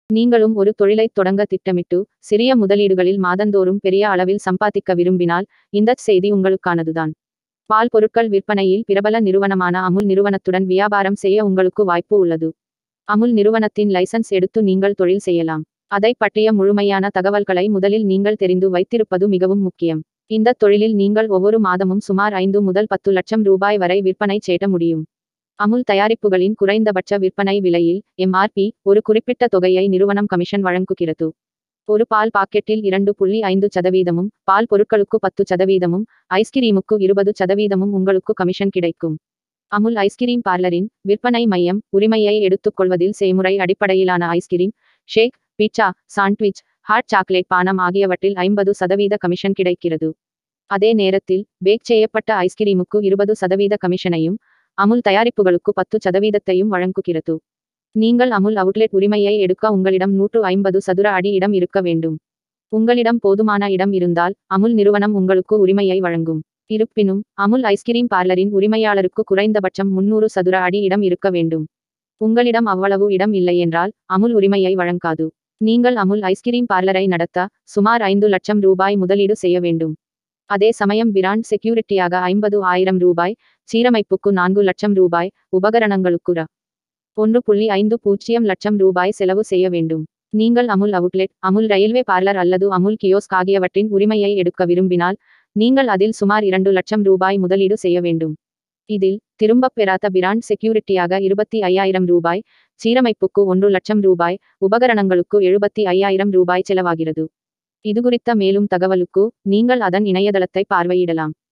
நீங்களும் ஒரு தொழிலைத் தொடங்க திட்டமிட்டு சிறிய முதலீடுகளில் மாதந்தோறும் பெரிய அளவில் சம்பாதிக்க விரும்பினால் இந்தச் செய்தி உங்களுக்கானதுதான் பால் பொருட்கள் விற்பனையில் பிரபல நிறுவனமான அமுல் நிறுவனத்துடன் வியாபாரம் செய்ய உங்களுக்கு வாய்ப்பு உள்ளது அமுல் நிறுவனத்தின் லைசன்ஸ் எடுத்து நீங்கள் தொழில் செய்யலாம் அதை பற்றிய முழுமையான தகவல்களை முதலில் நீங்கள் தெரிந்து வைத்திருப்பது மிகவும் முக்கியம் இந்த தொழிலில் நீங்கள் ஒவ்வொரு மாதமும் சுமார் ஐந்து முதல் பத்து லட்சம் ரூபாய் வரை விற்பனை செய்ய முடியும் அமுல் தயாரிப்புகளின் குறைந்தபட்ச விற்பனை விலையில் எம்ஆர்பி ஒரு குறிப்பிட்ட தொகையை நிறுவனம் கமிஷன் வழங்குகிறது ஒரு பால் பாக்கெட்டில் இரண்டு புள்ளி ஐந்து சதவீதமும் பால் பொருட்களுக்கு பத்து சதவீதமும் ஐஸ்கிரீமுக்கு இருபது சதவீதமும் உங்களுக்கு கமிஷன் கிடைக்கும் அமுல் ஐஸ்கிரீம் பார்லரின் விற்பனை மையம் உரிமையை எடுத்துக்கொள்வதில் செய்முறை அடிப்படையிலான ice cream shake pizza sandwich hot chocolate பானம் ஆகியவற்றில் ஐம்பது சதவீத கமிஷன் கிடைக்கிறது அதே நேரத்தில் பேக் செய்யப்பட்ட ஐஸ்கிரீமுக்கு இருபது சதவீத கமிஷனையும் அமுல் தயாரிப்புகளுக்கு பத்து சதவீதத்தையும் வழங்குகிறது நீங்கள் அமுல் அவுட்லெட் உரிமையை எடுக்க உங்களிடம் நூற்று ஐம்பது சதுர அடி இடம் இருக்க வேண்டும் உங்களிடம் போதுமான இடம் இருந்தால் அமுல் நிறுவனம் உங்களுக்கு உரிமையை வழங்கும் இருப்பினும் அமுல் ஐஸ்கிரீம் பார்லரின் உரிமையாளருக்கு குறைந்தபட்சம் முன்னூறு சதுர அடி இடம் இருக்க வேண்டும் உங்களிடம் அவ்வளவு இடம் இல்லையென்றால் அமுல் உரிமையை வழங்காது நீங்கள் அமுல் ஐஸ்கிரீம் பார்லரை நடத்த சுமார் ஐந்து லட்சம் ரூபாய் முதலீடு செய்ய வேண்டும் அதே சமயம் பிராண்ட் செக்யூரிட்டியாக ஐம்பது ஆயிரம் ரூபாய் சீரமைப்புக்கு நான்கு லட்சம் ரூபாய் உபகரணங்களுக்கு ர ஒன்று புள்ளி ஐந்து பூஜ்ஜியம் லட்சம் ரூபாய் செலவு செய்ய வேண்டும் நீங்கள் Amul outlet Amul railway parlour அல்லது அமுல் கியோஸ்க் ஆகியவற்றின் உரிமையை எடுக்க விரும்பினால் நீங்கள் அதில் சுமார் இரண்டு லட்சம் ரூபாய் முதலீடு செய்ய வேண்டும் இதில் திரும்பப் பெறாத பிராண்ட் செக்யூரிட்டியாக இருபத்தி ஐயாயிரம் ரூபாய் சீரமைப்புக்கு ஒன்று லட்சம் ரூபாய் உபகரணங்களுக்கு எழுபத்தி ஐயாயிரம் ரூபாய் செலவாகிறது இதுகுறித்த மேலும் தகவலுக்கு நீங்கள் அதன் இணையதளத்தை பார்வையிடலாம்